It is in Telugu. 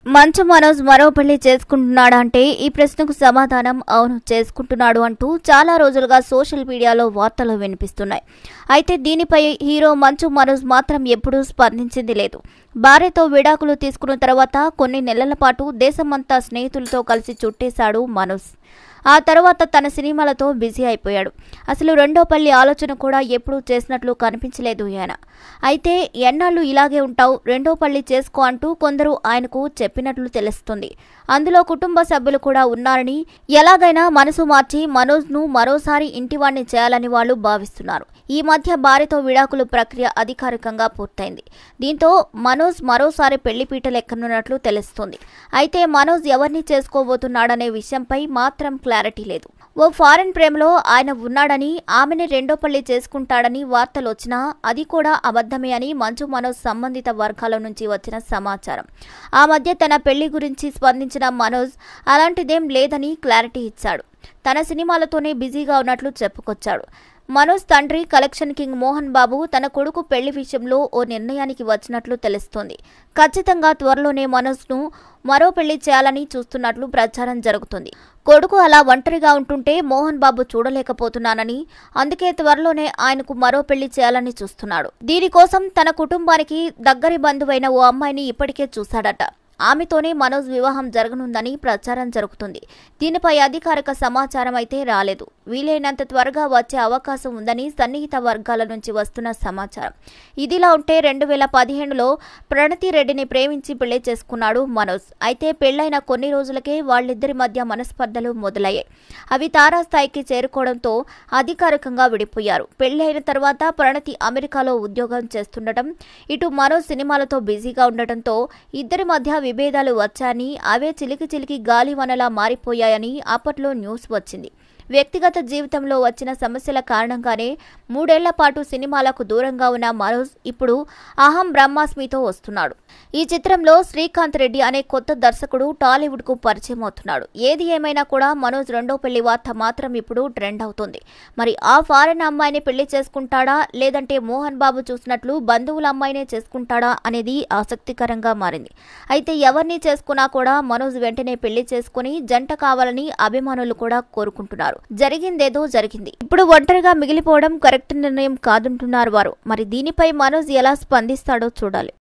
మంచు మనోజ్ మరో పెళ్లి చేసుకుంటున్నాడా అంటే ఈ ప్రశ్నకు సమాధానం అవును చేసుకుంటున్నాడు అంటూ చాలా రోజులుగా సోషల్ మీడియాలో వార్తలు వినిపిస్తున్నాయి అయితే దీనిపై హీరో మంచు మనోజ్ మాత్రం ఎప్పుడూ స్పందించింది లేదు భార్యతో విడాకులు తీసుకున్న తర్వాత కొన్ని నెలల పాటు దేశమంతా స్నేహితులతో కలిసి చుట్టేశాడు మనోజ్ ఆ తర్వాత తన సినిమాలతో బిజీ అయిపోయాడు అసలు రెండో పల్లి ఆలోచన కూడా ఎప్పుడూ చేసినట్లు కనిపించలేదు ఆయన అయితే ఎన్నాళ్ళు ఇలాగే ఉంటావు రెండో పల్లి చేసుకో అంటూ కొందరు ఆయనకు చెప్పినట్లు తెలుస్తుంది అందులో కుటుంబ సభ్యులు కూడా ఉన్నారని ఎలాగైనా మనసు మార్చి మనోజ్ను మరోసారి ఇంటివాణ్ణి చేయాలని వాళ్ళు భావిస్తున్నారు ఈ మధ్య భార్యతో విడాకుల ప్రక్రియ అధికారికంగా పూర్తయింది దీంతో మనోజ్ మరోసారి పెళ్లిపీటలు ఎక్కనున్నట్లు తెలుస్తుంది అయితే మనోజ్ ఎవరిని చేసుకోబోతున్నాడనే విషయంపై మాత్రం క్లారిటీ లేదు ఓ ఫారెన్ ప్రేమలో ఆయన ఉన్నాడని ఆమెని రెండో పెళ్లి చేసుకుంటాడని వార్తలు వచ్చినా అది కూడా అబద్ధమే అని మంచు మనోజ్ సంబంధిత వర్గాల నుంచి వచ్చిన సమాచారం ఆ మధ్య తన పెళ్లి గురించి స్పందించిన మనోజ్ అలాంటిదేం లేదని క్లారిటీ ఇచ్చాడు తన సినిమాలతోనే బిజీగా ఉన్నట్లు చెప్పుకొచ్చాడు మనోజ్ తండ్రి కలెక్షన్ కింగ్ మోహన్ బాబు తన కొడుకు పెళ్లి విషయంలో ఓ నిర్ణయానికి వచ్చినట్లు తెలుస్తోంది ఖచ్చితంగా త్వరలోనే మనోజ్ను మరో పెళ్లి చేయాలని చూస్తున్నట్లు ప్రచారం జరుగుతుంది కొడుకు అలా ఒంటరిగా ఉంటుంటే మోహన్ బాబు చూడలేకపోతున్నానని అందుకే త్వరలోనే ఆయనకు మరో పెళ్లి చేయాలని చూస్తున్నాడు దీనికోసం తన కుటుంబానికి దగ్గరి బంధువైన ఓ అమ్మాయిని ఇప్పటికే చూశాడట ఆమెతోనే మనోజ్ వివాహం జరగనుందని ప్రచారం జరుగుతుంది దీనిపై అధికారిక సమాచారం అయితే రాలేదు వీలైనంత త్వరగా వచ్చే అవకాశం ఉందని సన్నిహిత వర్గాల నుంచి వస్తున్న సమాచారం ఇదిలా ఉంటే రెండు వేల పదిహేనులో ప్రణతి రెడ్డిని ప్రేమించి పెళ్లి చేసుకున్నాడు మనోజ్ అయితే పెళ్లైన కొన్ని రోజులకే వాళ్ళిద్దరి మధ్య మనస్పర్ధలు మొదలయ్యాయి అవి తారాస్థాయికి చేరుకోవడంతో అధికారికంగా విడిపోయారు పెళ్లి అయిన తర్వాత ప్రణతి అమెరికాలో ఉద్యోగం చేస్తుండటం ఇటు మనోజ్ సినిమాలతో బిజీగా ఉండటంతో ఇద్దరి మధ్య విభేదాలు వచ్చాయని అవే చిలికి చిలికి గాలివనలా మారిపోయాయని అప్పట్లో న్యూస్ వచ్చింది వ్యక్తిగత జీవితంలో వచ్చిన సమస్యల కారణంగానే మూడేళ్ల పాటు సినిమాలకు దూరంగా ఉన్న మనోజ్ ఇప్పుడు అహం బ్రహ్మాస్మితో వస్తున్నాడు ఈ చిత్రంలో శ్రీకాంత్ రెడ్డి అనే కొత్త దర్శకుడు టాలీవుడ్ కు పరిచయం అవుతున్నాడు ఏది ఏమైనా కూడా మనోజ్ రెండో పెళ్లి వార్త మాత్రం ఇప్పుడు ట్రెండ్ అవుతుంది మరి ఆ ఫారెన్ అమ్మాయిని పెళ్లి చేసుకుంటాడా లేదంటే మోహన్ బాబు చూసినట్లు బంధువుల అమ్మాయినే చేసుకుంటాడా అనేది ఆసక్తికరంగా మారింది అయితే ఎవరిని చేసుకున్నా కూడా మనోజ్ వెంటనే పెళ్లి చేసుకుని జంట కావాలని అభిమానులు కూడా కోరుకుంటున్నారు జరిగిందేదో జరిగింది ఇప్పుడు ఒంటరిగా మిగిలిపోవడం కరెక్ట్ నిర్ణయం కాదంటున్నారు వారు మరి దీనిపై మనోజ్ ఎలా స్పందిస్తాడో చూడాలి